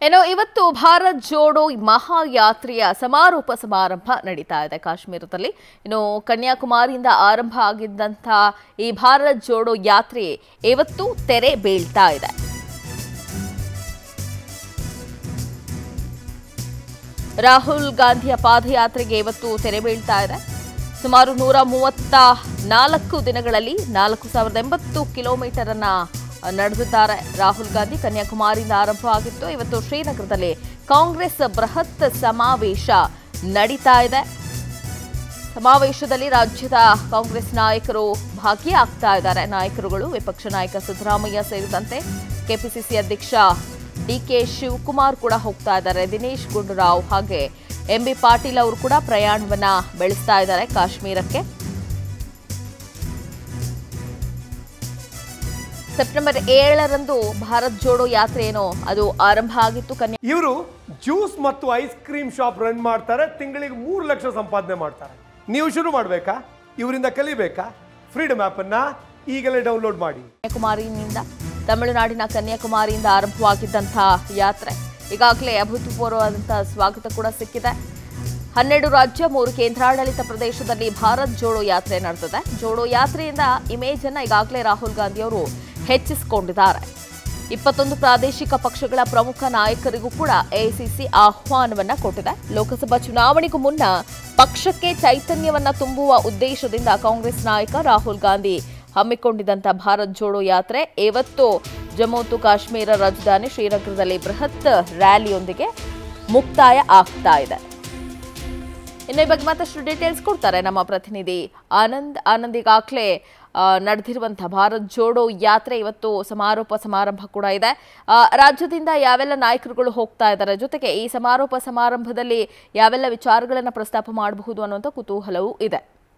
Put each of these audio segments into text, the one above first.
ಏನೋ ಇವತ್ತು ಭಾರತ್ ಜೋಡೋ ಮಹಾಯಾತ್ರೆಯ ಸಮಾರೋಪ ಸಮಾರಂಭ ನಡೀತಾ ಇದೆ ಕಾಶ್ಮೀರದಲ್ಲಿ ಇನ್ನು ಕನ್ಯಾಕುಮಾರಿಯಿಂದ ಆರಂಭ ಆಗಿದ್ದಂಥ ಈ ಭಾರತ್ ಜೋಡೋ ಯಾತ್ರೆ ಇವತ್ತು ತೆರೆ ಬೀಳ್ತಾ ಇದೆ ರಾಹುಲ್ ಗಾಂಧಿಯ ಪಾದಯಾತ್ರೆಗೆ ಇವತ್ತು ತೆರೆ ಬೀಳ್ತಾ ಇದೆ ಸುಮಾರು ನೂರ ಮೂವತ್ತ ನಾಲ್ಕು ದಿನಗಳಲ್ಲಿ ನಾಲ್ಕು ಸಾವಿರದ ಎಂಬತ್ತು ಕಿಲೋಮೀಟರ್ ಅನ್ನ ನಡೆದಿದ್ದಾರೆ ರಾಹುಲ್ ಗಾಂಧಿ ಕನ್ಯಾಕುಮಾರಿಯಿಂದ ಆರಂಭವಾಗಿತ್ತು ಇವತ್ತು ಶ್ರೀನಗರದಲ್ಲಿ ಕಾಂಗ್ರೆಸ್ ಬೃಹತ್ ಸಮಾವೇಶ ನಡೀತಾ ಇದೆ ಸಮಾವೇಶದಲ್ಲಿ ರಾಜ್ಯದ ಕಾಂಗ್ರೆಸ್ ನಾಯಕರು ಭಾಗಿಯಾಗ್ತಾ ಇದ್ದಾರೆ ನಾಯಕರುಗಳು ವಿಪಕ್ಷ ನಾಯಕ ಸಿದ್ದರಾಮಯ್ಯ ಸೇರಿದಂತೆ ಕೆಪಿಸಿಸಿ ಅಧ್ಯಕ್ಷ ಡಿಕೆ ಶಿವಕುಮಾರ್ ಕೂಡ ಹೋಗ್ತಾ ಇದ್ದಾರೆ ದಿನೇಶ್ ಗುಂಡೂರಾವ್ ಹಾಗೆ ಎಂಬಿ ಪಾಟೀಲ್ ಅವರು ಕೂಡ ಪ್ರಯಾಣವನ್ನ ಬೆಳೆಸ್ತಾ ಇದ್ದಾರೆ ಕಾಶ್ಮೀರಕ್ಕೆ ಸೆಪ್ಟೆಂಬರ್ ಏಳರಂದು ಭಾರತ್ ಜೋಡೋ ಯಾತ್ರೆ ಏನೋ ಅದು ಆರಂಭ ಆಗಿತ್ತು ಕನ್ಯಾ ಇವರು ಜ್ಯೂಸ್ ಮತ್ತು ಐಸ್ ಕ್ರೀಮ್ ಶಾಪ್ ರನ್ ಮಾಡ್ತಾರೆ ತಿಂಗಳಿಗೆ ಮೂರು ಲಕ್ಷ ಸಂಪಾದನೆ ಮಾಡ್ತಾರೆ ನೀವು ಶುರು ಮಾಡಬೇಕಾ ಇವರಿಂದ ಕಲಿಬೇಕಾ ಫ್ರೀಡಮ್ ಆ್ಯಪನ್ನು ಈಗಲೇ ಡೌನ್ಲೋಡ್ ಮಾಡಿ ಕನ್ಯಾಕುಮಾರಿಯಿಂದ ತಮಿಳುನಾಡಿನ ಕನ್ಯಾಕುಮಾರಿಯಿಂದ ಆರಂಭವಾಗಿದ್ದಂತಹ ಯಾತ್ರೆ ಈಗಾಗಲೇ ಅಭೂತಪೂರ್ವವಾದಂತಹ ಸ್ವಾಗತ ಕೂಡ ಸಿಕ್ಕಿದೆ ಹನ್ನೆರಡು ರಾಜ್ಯ ಮೂರು ಕೇಂದ್ರಾಡಳಿತ ಪ್ರದೇಶದಲ್ಲಿ ಭಾರತ್ ಜೋಡೋ ಯಾತ್ರೆ ನಡೆದಿದೆ ಜೋಡೋ ಯಾತ್ರೆಯಿಂದ ಇಮೇಜ್ ಅನ್ನ ಈಗಾಗಲೇ ರಾಹುಲ್ ಗಾಂಧಿ ಅವರು ಹೆಚ್ಚಿಸಿಕೊಂಡಿದ್ದಾರೆ ಇಪ್ಪತ್ತೊಂದು ಪ್ರಾದೇಶಿಕ ಪಕ್ಷಗಳ ಪ್ರಮುಖ ನಾಯಕರಿಗೂ ಕೂಡ ಎಐಸಿಸಿ ಆಹ್ವಾನವನ್ನ ಕೊಟ್ಟಿದೆ ಲೋಕಸಭಾ ಚುನಾವಣೆಗೂ ಮುನ್ನ ಪಕ್ಷಕ್ಕೆ ಚೈತನ್ಯವನ್ನ ತುಂಬುವ ಉದ್ದೇಶದಿಂದ ಕಾಂಗ್ರೆಸ್ ನಾಯಕ ರಾಹುಲ್ ಗಾಂಧಿ ಹಮ್ಮಿಕೊಂಡಿದ್ದಂಥ ಭಾರತ್ ಜೋಡೋ ಯಾತ್ರೆ ಇವತ್ತು ಜಮ್ಮು ಮತ್ತು ಕಾಶ್ಮೀರ ರಾಜಧಾನಿ ಶ್ರೀನಗರದಲ್ಲಿ ಬೃಹತ್ ರ್ಯಾಲಿಯೊಂದಿಗೆ ಮುಕ್ತಾಯ ಆಗ್ತಾ ಇದೆ ಇನ್ನು ಈ ಬಗ್ಗೆ ಮತ್ತಷ್ಟು ಡೀಟೇಲ್ಸ್ ಕೊಡ್ತಾರೆ ನಮ್ಮ ಪ್ರತಿನಿಧಿ ಆನಂದ್ ಆನಂದ್ ಈಗಾಗಲೇ ನಡೆದಿರುವಂಥ ಭಾರತ್ ಜೋಡೋ ಯಾತ್ರೆ ಇವತ್ತು ಸಮಾರೋಪ ಸಮಾರಂಭ ಕೂಡ ಇದೆ ಆ, ರಾಜ್ಯದಿಂದ ಯಾವೆಲ್ಲ ನಾಯಕರುಗಳು ಹೋಗ್ತಾ ಇದ್ದಾರೆ ಜೊತೆಗೆ ಈ ಸಮಾರೋಪ ಸಮಾರಂಭದಲ್ಲಿ ಯಾವೆಲ್ಲ ವಿಚಾರಗಳನ್ನು ಪ್ರಸ್ತಾಪ ಮಾಡಬಹುದು ಅನ್ನುವಂಥ ಕುತೂಹಲವೂ ಇದೆ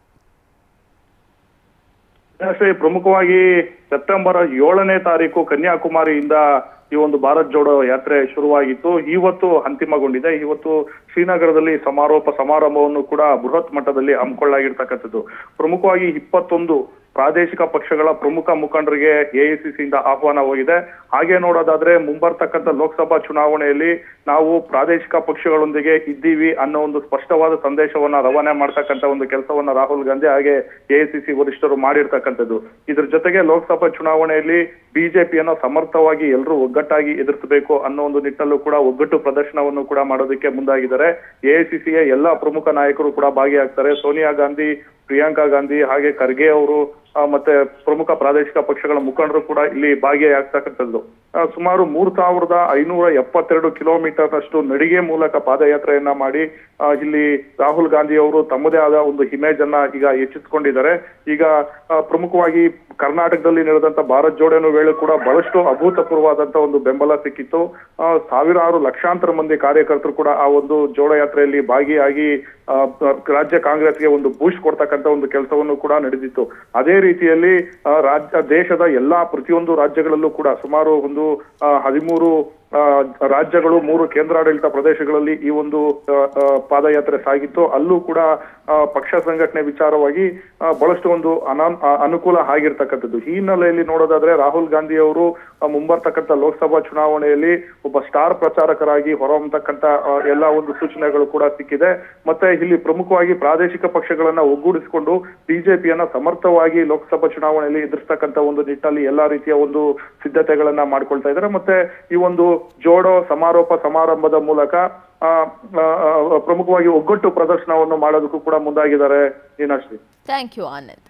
ಶ್ರೀ ಪ್ರಮುಖವಾಗಿ ಸೆಪ್ಟೆಂಬರ್ ಏಳನೇ ತಾರೀಕು ಕನ್ಯಾಕುಮಾರಿಯಿಂದ ಈ ಒಂದು ಭಾರತ್ ಜೋಡೋ ಯಾತ್ರೆ ಶುರುವಾಗಿತ್ತು ಇವತ್ತು ಅಂತಿಮಗೊಂಡಿದೆ ಇವತ್ತು ಶ್ರೀನಗರದಲ್ಲಿ ಸಮಾರೋಪ ಸಮಾರಂಭವನ್ನು ಕೂಡ ಬೃಹತ್ ಮಟ್ಟದಲ್ಲಿ ಹಮ್ಮಿಕೊಳ್ಳಾಗಿರ್ತಕ್ಕಂಥದ್ದು ಪ್ರಮುಖವಾಗಿ ಇಪ್ಪತ್ತೊಂದು ಪ್ರಾದೇಶಿಕ ಪಕ್ಷಗಳ ಪ್ರಮುಖ ಮುಖಂಡರಿಗೆ ಎಐಸಿಸಿಯಿಂದ ಆಹ್ವಾನ ಹೋಗಿದೆ ಹಾಗೆ ನೋಡೋದಾದ್ರೆ ಮುಂಬರ್ತಕ್ಕಂಥ ಲೋಕಸಭಾ ಚುನಾವಣೆಯಲ್ಲಿ ನಾವು ಪ್ರಾದೇಶಿಕ ಪಕ್ಷಗಳೊಂದಿಗೆ ಇದ್ದೀವಿ ಅನ್ನೋ ಒಂದು ಸ್ಪಷ್ಟವಾದ ಸಂದೇಶವನ್ನ ರವಾನೆ ಮಾಡ್ತಕ್ಕಂಥ ಒಂದು ಕೆಲಸವನ್ನ ರಾಹುಲ್ ಗಾಂಧಿ ಹಾಗೆ ಎಐಸಿಸಿ ವರಿಷ್ಠರು ಮಾಡಿರ್ತಕ್ಕಂಥದ್ದು ಇದ್ರ ಜೊತೆಗೆ ಲೋಕಸಭಾ ಚುನಾವಣೆಯಲ್ಲಿ ಬಿಜೆಪಿಯನ್ನ ಸಮರ್ಥವಾಗಿ ಎಲ್ಲರೂ ಒಗ್ಗಟ್ಟಾಗಿ ಎದುರಿಸಬೇಕು ಅನ್ನೋ ಒಂದು ನಿಟ್ಟಲ್ಲೂ ಕೂಡ ಒಗ್ಗಟ್ಟು ಪ್ರದರ್ಶನವನ್ನು ಕೂಡ ಮಾಡೋದಕ್ಕೆ ಮುಂದಾಗಿದ್ದಾರೆ ಎಐಸಿಸಿಯ ಎಲ್ಲಾ ಪ್ರಮುಖ ನಾಯಕರು ಕೂಡ ಭಾಗಿಯಾಗ್ತಾರೆ ಸೋನಿಯಾ ಗಾಂಧಿ ಪ್ರಿಯಾಂಕಾ ಗಾಂಧಿ ಹಾಗೆ ಖರ್ಗೆ ಅವರು ಆ, ಮತ್ತೆ ಪ್ರಮುಖ ಪ್ರಾದೇಶಿಕ ಪಕ್ಷಗಳ ಮುಖಂಡರು ಕೂಡ ಇಲ್ಲಿ ಭಾಗಿಯಾಗ್ತಕ್ಕಂಥದ್ದು ಆ, ಸುಮಾರು ಮೂರ್ ಸಾವಿರದ ಐನೂರ ಎಪ್ಪತ್ತೆರಡು ಕಿಲೋಮೀಟರ್ ಅಷ್ಟು ನಡಿಗೆ ಮೂಲಕ ಪಾದಯಾತ್ರೆಯನ್ನ ಮಾಡಿ ಆ, ಇಲ್ಲಿ ರಾಹುಲ್ ಗಾಂಧಿ ಅವರು ತಮ್ಮದೇ ಆದ ಒಂದು ಇಮೇಜ್ ಅನ್ನ ಈಗ ಹೆಚ್ಚಿಸಿಕೊಂಡಿದ್ದಾರೆ ಈಗ ಆ, ಪ್ರಮುಖವಾಗಿ ಕರ್ನಾಟಕದಲ್ಲಿ ನಡೆದಂತ ಭಾರತ್ ಜೋಡೋನು ವೇಳೆ ಕೂಡ ಬಹಳಷ್ಟು ಅಭೂತಪೂರ್ವವಾದಂತ ಒಂದು ಬೆಂಬಲ ಸಿಕ್ಕಿತ್ತು ಆ, ಸಾವಿರಾರು ಲಕ್ಷಾಂತರ ಮಂದಿ ಕಾರ್ಯಕರ್ತರು ಕೂಡ ಆ ಒಂದು ಜೋಡೋ ಯಾತ್ರೆಯಲ್ಲಿ ಭಾಗಿಯಾಗಿ ಆ, ರಾಜ್ಯ ಕಾಂಗ್ರೆಸ್ಗೆ ಒಂದು ಬೂಸ್ಟ್ ಕೊಡ್ತಕ್ಕಂತ ಒಂದು ಕೆಲಸವನ್ನು ಕೂಡ ನಡೆದಿತ್ತು ಅದೇ ರೀತಿಯಲ್ಲಿ ಆ, ರಾಜ್ಯ ದೇಶದ ಎಲ್ಲಾ ಪ್ರತಿಯೊಂದು ರಾಜ್ಯಗಳಲ್ಲೂ ಕೂಡ ಸುಮಾರು ಒಂದು ಆ, ಹದಿಮೂರು ಆ, ರಾಜ್ಯಗಳು ಮೂರು ಕೇಂದ್ರಾಡಳಿತ ಪ್ರದೇಶಗಳಲ್ಲಿ ಈ ಒಂದು ಆ, ಆ, ಪಾದಯಾತ್ರೆ ಸಾಗಿತ್ತು ಅಲ್ಲೂ ಕೂಡ ಆ, ಪಕ್ಷ ಸಂಘಟನೆ ವಿಚಾರವಾಗಿ ಆ, ಬಹಳಷ್ಟು ಒಂದು ಅನಾನ್ ಆ, ಅನುಕೂಲ ಆಗಿರ್ತಕ್ಕಂಥದ್ದು ಈ ಹಿನ್ನೆಲೆಯಲ್ಲಿ ನೋಡೋದಾದ್ರೆ ರಾಹುಲ್ ಗಾಂಧಿ ಅವರು ಆ, ಮುಂಬರ್ತಕ್ಕಂಥ ಲೋಕಸಭಾ ಚುನಾವಣೆಯಲ್ಲಿ ಒಬ್ಬ ಸ್ಟಾರ್ ಪ್ರಚಾರಕರಾಗಿ ಹೊರಹೊಮ್ಮತಕ್ಕಂತ ಆ, ಎಲ್ಲಾ ಒಂದು ಸೂಚನೆಗಳು ಕೂಡ ಸಿಕ್ಕಿದೆ ಮತ್ತೆ ಇಲ್ಲಿ ಪ್ರಮುಖವಾಗಿ ಪ್ರಾದೇಶಿಕ ಪಕ್ಷಗಳನ್ನ ಒಗ್ಗೂಡಿಸಿಕೊಂಡು ಬಿಜೆಪಿಯನ್ನ ಸಮರ್ಥವಾಗಿ ಲೋಕಸಭಾ ಚುನಾವಣೆಯಲ್ಲಿ ಎದುರಿಸ್ತಕ್ಕಂತ ಒಂದು ನಿಟ್ಟಿನಲ್ಲಿ ಎಲ್ಲಾ ರೀತಿಯ ಒಂದು ಸಿದ್ಧತೆಗಳನ್ನ ಮಾಡ್ಕೊಳ್ತಾ ಇದ್ದಾರೆ ಮತ್ತೆ ಈ ಒಂದು ಜೋಡೋ ಸಮಾರೋಪ ಸಮಾರಂಭದ ಮೂಲಕ ಆ, ಆ, ಆ, ಪ್ರಮುಖವಾಗಿ ಒಗ್ಗಟ್ಟು ಪ್ರದರ್ಶನವನ್ನು ಮಾಡೋದಕ್ಕೂ ಕೂಡ ಮುಂದಾಗಿದ್ದಾರೆ ಏನಾಶ್ರೀ ಥ್ಯಾಂಕ್ ಯು ಆನಂದ್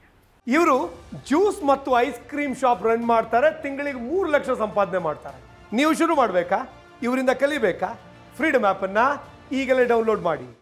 ಇವರು ಜ್ಯೂಸ್ ಮತ್ತು ಐಸ್ ಕ್ರೀಮ್ ಶಾಪ್ ರನ್ ಮಾಡ್ತಾರೆ ತಿಂಗಳಿಗೆ ಮೂರು ಲಕ್ಷ ಸಂಪಾದನೆ ಮಾಡ್ತಾರೆ ನೀವು ಶುರು ಮಾಡಬೇಕಾ ಇವರಿಂದ ಕಲಿಬೇಕಾ ಫ್ರೀಡಮ್ ಆ್ಯಪನ್ನು ಈಗಲೇ ಡೌನ್ಲೋಡ್ ಮಾಡಿ